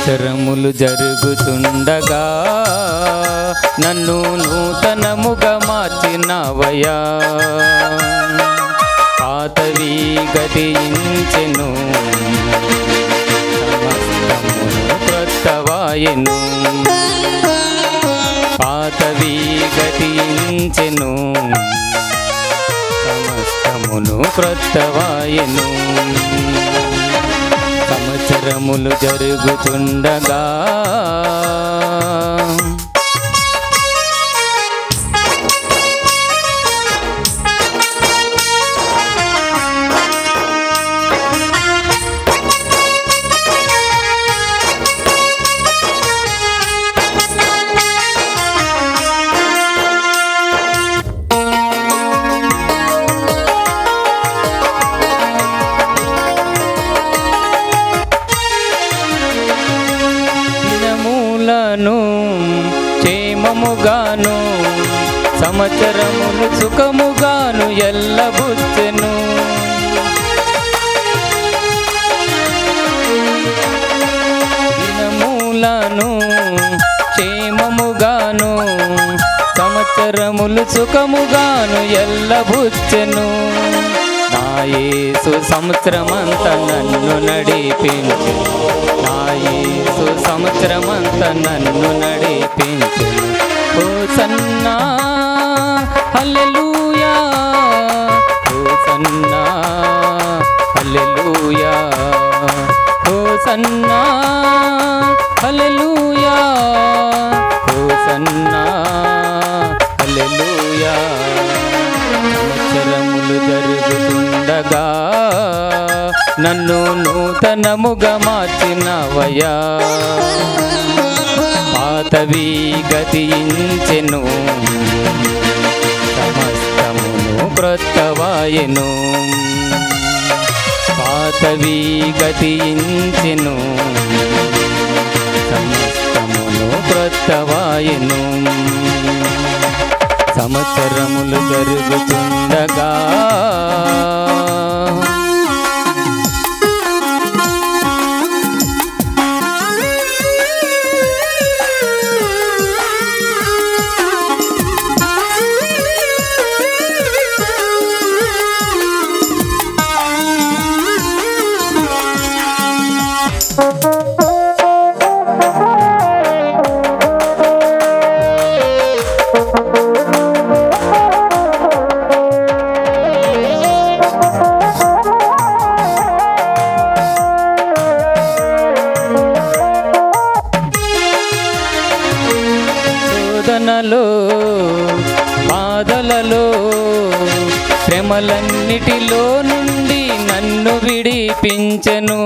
సంవత్సరములు జరుగుతుండగా నన్ను నూతనముగా మార్చినవయా పాతవి గతించెను సమస్తమును క్రొత్తవాయెను పాతవి గతించెను సమస్తమును క్రొత్తవాయెను సంవత్సరములు జరుగుతుండగా దినములను క్షేమముగాను సంవత్సరములు సుఖముగాను ఎల్లబుచ్చెను దినములను క్షేమముగాను సంవత్సరములు సుఖముగాను ఎల్లబుచ్చెను నా యేసు సంవత్సరమంతా నన్ను నడిపించు నా యేసు సంవత్సరమంతా నన్ను నడిపించు ఓ సన్నా హల్లెలూయా ఓ సన్నా హల్లెలూయా ఓ సన్నా హల్లెలూయా ఓ సన్నా హల్లెలూయా సంవత్సరములు జరుగుతుండగా నన్ను నూతనముగా మార్చినవయా పాతవి గతించెను సమస్తమును క్రొత్తవాయెను పాతవి గతించెను సమస్తమును క్రొత్తవాయెను సంవత్సరములు జరుగుతుండగా శోధనలో బాధలలో శ్రమలన్నిటిలో నుండి నన్ను విడిపించెను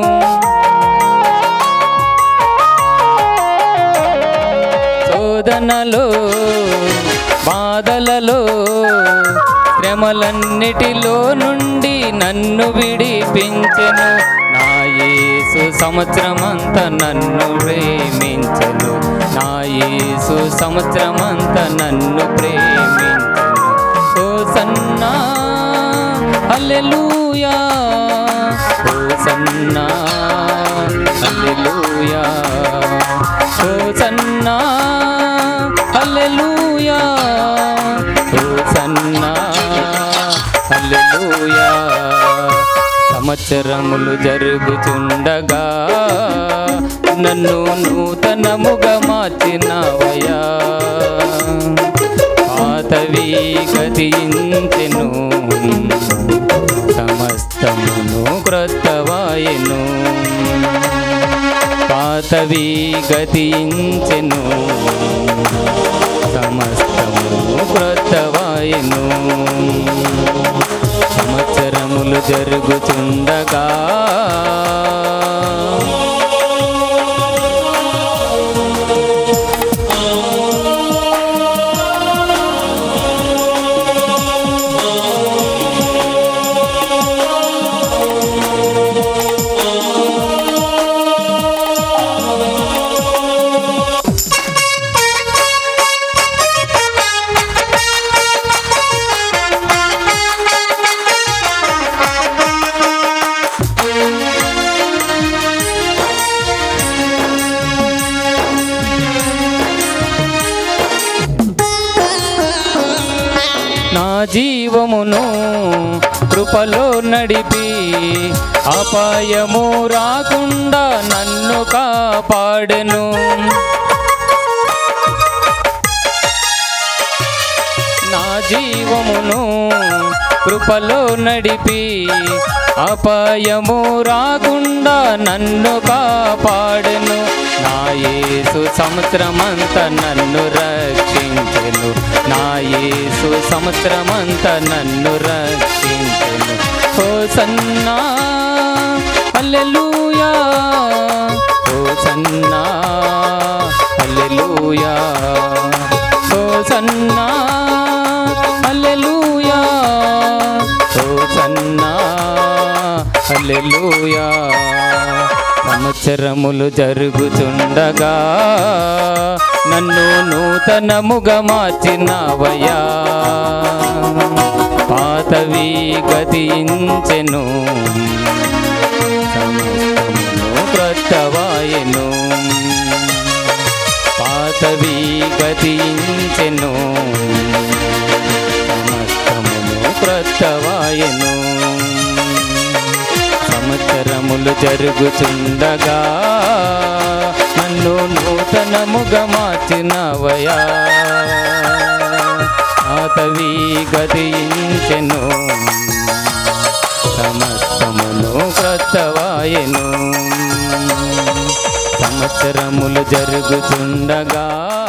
శోధనలో బాధలలో శ్రమలన్నిటిలో నుండి నన్ను విడిపించెను నా యేసు సంవత్సరమంతా నన్ను ప్రేమించెను నా యేసు సంవత్సరమంతా నన్ను ప్రేమించెను ఓ సన్నా హల్లెలూయా ఓ సన్నా హల్లెలూయా ఓ సన్నా హల్లెలూయా ఓ సన్నా హల్లెలూయా సంవత్సరములు జరుగుచుండగా నన్ను నూతనముగా మార్చినవయా పాతవి గతించెను సమస్తమును క్రొత్తవాయెను పాతవి గతించెను సమస్తమును క్రొత్తవాయెను సంవత్సరములు జరుగుచుండగా జీవమును కృపలో నడిపి అపాయము రాకుండా నన్ను కాపాడెను నా జీవమును కృపలో నడిపి అపాయము రాకుండా నన్ను కాపాడెను నా యేసు సంవత్సరమంతా నన్ను రక్షించెను నా యేసు సంవత్సరమంతా నన్ను రక్షించెను ఓ సన్నా హల్లెలూయా ఓ సన్నా హల్లెలూయా ఓ సన్నా హల్లెలూయా ఓ సన్నా హల్లెలూయా సంవత్సరములు జరుగుతుండగా నన్ను నూతనముగా మార్చినవయా పాతవి గతించెను సమస్తమును క్రొత్తవాయెను పాతవి గతించెను సమస్తమును క్రొత్తవాయెను సంవత్సరములు జరుగుచుండగా నన్ను నూతనముగా మార్చినవయా పాతవి గతించెను సమస్తమును క్రొత్తవాయెను సంవత్సరములు జరుగుచుండగా